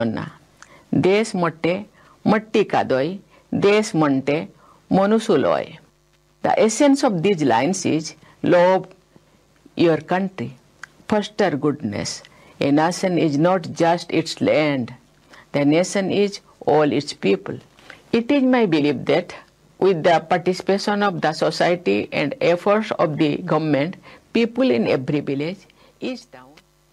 ना देश मोट्टे मट्टी कादोय देश म्हणटे मनुसुलोय the essence of these lines is love your country foster goodness a nation is not just its land the nation is all its people it is my belief that with the participation of the society and efforts of the government people in every village each town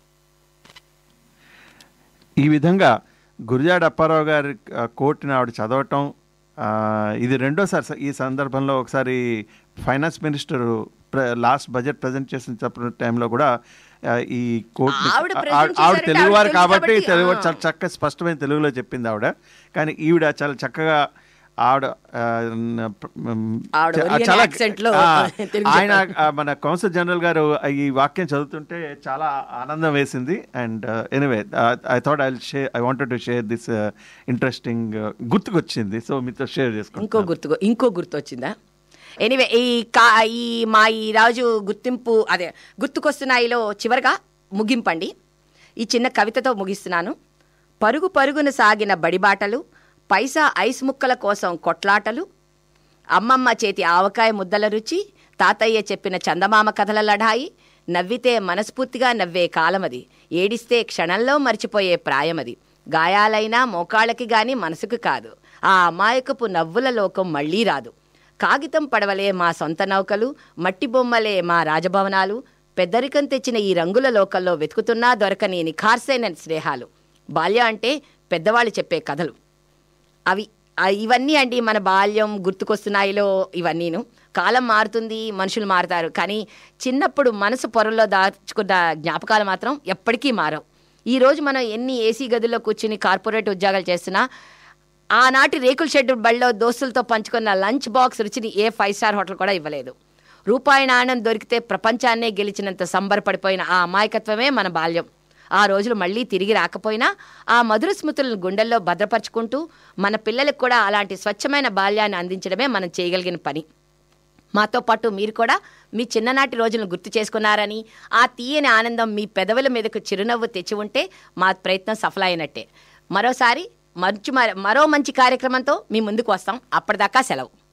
ఈ విధంగా గురిజాడ అప్పారావు గారి ఆ, కోట్ని ఆవిడ చదవటం ఆ, ఇది రెండోసారి స- ఈ సందర్భంలో ఒకసారి finance minister last budget present చేసిన చెప్పిన టైంలో కూడా ఆ, ఈ కోట్ ఆవిడ present ఆవిడ చేశారంటే తెలుగువారు ఆవిడ తెలుసు కాబట్టి కాబట్టి, తెలుగు ఆ. చాలా చక్కగా స్పష్టమైన తెలుగులో చెప్పింది ఆవిడ కానీ ఈవిడ చాలా చక్కగా ఆవిడ ఆ, న- ప్ర- మ్, ఆవిడ చ- ఒరియన్ చాలా accent లో ఆ, తెలుగు ఆయన ఆ, మన కౌన్సిల్ జనరల్ గారు ఈ వాక్యం చదువుతుంటే చాలా ఆనందం వేసింది and anyway I thought I share I wanted to share this interesting గుర్తుకొచ్చింది సో మీతో షేర్ ఇంకో చేసుకుంటాను గుర్తు ఇంకో గుర్తు వచ్చిందా ఎనీవే ఈ కా ఈ మా ఈ రాజు గుర్తింపు అదే గుర్తుకొస్తున్నాయిలో చివరగా ముగింపండి ఈ చిన్న కవితతో ముగిస్తున్నాను పరుగు పరుగున సాగిన బడిబాటలు పైసా ఐస్ ముక్కల కోసం కొట్లాటలు అమ్మమ్మ చేతి ఆవకాయ ముద్దల రుచి తాతయ్య చెప్పిన చందమామ కథల లఢాయి నవ్వితే మనస్ఫూర్తిగా నవ్వే కాలమది ఏడిస్తే క్షణంలో మర్చిపోయే ప్రాయమది గాయాలైనా మోకాళ్ళకి గాని మనసుకు కాదు ఆ అమాయకపు నవ్వుల లోకం మళ్ళీ రాదు కాగితం పడవలే మా సొంత నౌకలు మట్టి బొమ్మలే మా రాజభవనాలు పెద్దరికం తెచ్చిన ఈ రంగుల లోకల్లో వెతుకుతున్నా దొరకని నిఖార్సైన స్నేహాలు బాల్య అంటే పెద్దవాళ్ళు చెప్పే కథలు అవి ఆ ఇవన్నీ అండి మన బాల్యం గుర్తుకొస్తున్నాయిలో ఇవన్నీను కాలం మారుతుంది మనుషులు మారుతారు కానీ చిన్నప్పుడు మనసు పొరల్లో దాచుకున్న జ్ఞాపకాలు మాత్రం ఎప్పటికీ మారవు ఈ రోజు మనం ఎన్ని ఏసీ గదుల్లో కూర్చుని కార్పొరేట్ ఉద్యోగాలు చేస్తున్నా ఆనాటి రేకుల షెడ్ బళ్ళలో దోస్తులతో పంచుకున్న లంచ్ బాక్స్ రుచిని ఏ ఫైవ్ స్టార్ హోటల్ కూడా ఇవ్వలేదు రూపాయి నాణ్యం దొరికితే ప్రపంచాన్నే గెలిచినంత సంబరపడిపోయిన ఆ అమాయకత్వమే మన బాల్యం ఆ రోజులు మళ్ళీ తిరిగి రాకపోయినా ఆ మధుర స్మృతులను గుండెల్లో భద్రపరుచుకుంటూ మన పిల్లలకు కూడా అలాంటి స్వచ్ఛమైన బాల్యాన్ని అందించడమే మనం చేయగలిగిన పని మాతో పాటు మీరు కూడా మీ చిన్ననాటి రోజులను గుర్తు చేసుకున్నారని ఆ తీయని ఆనందం మీ పెదవుల మీదకు చిరునవ్వు తెచ్చి ఉంటే మా ప్రయత్నం సఫలమైనట్టే మరోసారి మంచి మరో మంచి కార్యక్రమంతో మీ ముందుకు వస్తాం అప్పటిదాకా సెలవు